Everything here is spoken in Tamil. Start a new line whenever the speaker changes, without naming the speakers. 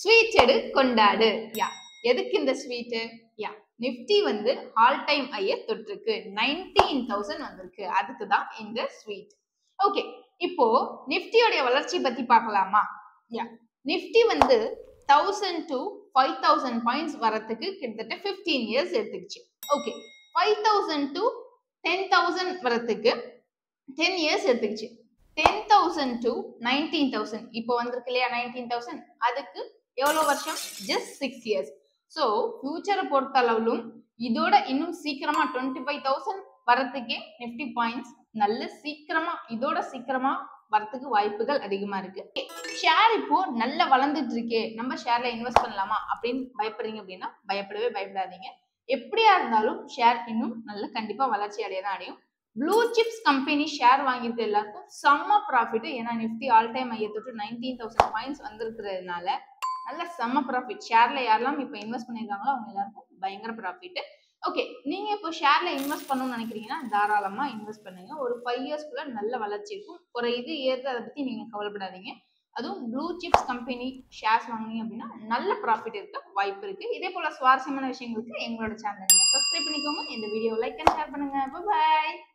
ஸ்வீட் எடு கொண்டாடு யா எதுக்கு இந்த ஸ்வீட்டு யா நிஃப்டி வந்து ஆல் டைம் ஐய தொட்டிருக்கு நைன்டீன் தௌசண்ட் வந்திருக்கு அதுக்கு தான் இந்த ஸ்வீட் ஓகே இப்போ நிஃப்டியோடைய வளர்ச்சி பத்தி பார்க்கலாமா யா நிஃப்டி வந்து thousand to five thousand points வரத்துக்கு கிட்டத்தட்ட ஃபிஃப்டீன் இயர்ஸ் எடுத்துக்கிச்சு okay five thousand to ten thousand வரத்துக்கு டென் இயர்ஸ் எடுத்துக்கிச்சு ten thousand to nineteen thousand இப்போ வந்திருக்கு இல்லையா நைன்டீன் தௌசண்ட் அதுக்கு எவ்வளோ வருஷம் ஜஸ்ட் சிக்ஸ் இயர்ஸ் ஸோ ஃபியூச்சரை பொறுத்த அளவிலும் இதோட இன்னும் சீக்கிரமா டுவெண்ட்டி ஃபைவ் தௌசண்ட் வரத்துக்கே நிஃப்டி பாயிண்ட்ஸ் நல்ல சீக்கிரமா இதோட சீக்கிரமா வரத்துக்கு வாய்ப்புகள் அதிகமா இருக்கு ஷேர் இப்போ நல்ல வளர்ந்துட்டு இருக்கே நம்ம ஷேர்ல இன்வெஸ்ட் பண்ணலாமா அப்படின்னு பயப்படுறீங்க அப்படின்னா பயப்படவே பயப்படாதீங்க எப்படியா இருந்தாலும் ஷேர் இன்னும் நல்ல கண்டிப்பா வளர்ச்சி அடைய தான் அடையும் ப்ளூ சிப்ஸ் கம்பெனி ஷேர் வாங்கியிருக்க எல்லாருக்கும் செம்ம ப்ராஃபிட் ஏன்னா நிஃப்டி ஆல் டைம் ஐயத்தொட்டு நைன்டீன் தௌசண்ட் பாயிண்ட்ஸ் வந்திருக்கிறதுனால நல்ல செம்ம ப்ராஃபிட் ஷேர்ல யாரெல்லாம் இப்போ இன்வெஸ்ட் பண்ணியிருக்காங்களோ அவங்க எல்லாருக்கும் பயங்கர ப்ராஃபிட் ஓகே நீங்க இப்போ ஷேர்ல இன்வெஸ்ட் பண்ணணும்னு நினைக்கிறீங்கன்னா தாராளமா இன்வெஸ்ட் பண்ணுங்க ஒரு ஃபைவ் இயர்ஸ்க்குள்ள நல்ல வளர்ச்சி இருக்கும் ஒரு இது ஏறுது அதை பத்தி நீங்க கவலைப்படாதீங்க அதுவும் ப்ளூ சிப்ஸ் கம்பெனி ஷேர்ஸ் வாங்குனீங்க அப்படின்னா நல்ல ப்ராஃபிட் இருக்க வாய்ப்பு இருக்கு இதே போல சுவாரஸ்யமான விஷயங்களுக்கு எங்களோட சேனல் நீங்க சப்ஸ்கிரைப் பண்ணிக்கோங்க இந்த வீடியோ லைக் அண்ட் ஷேர் பண்ணுங்க பாய்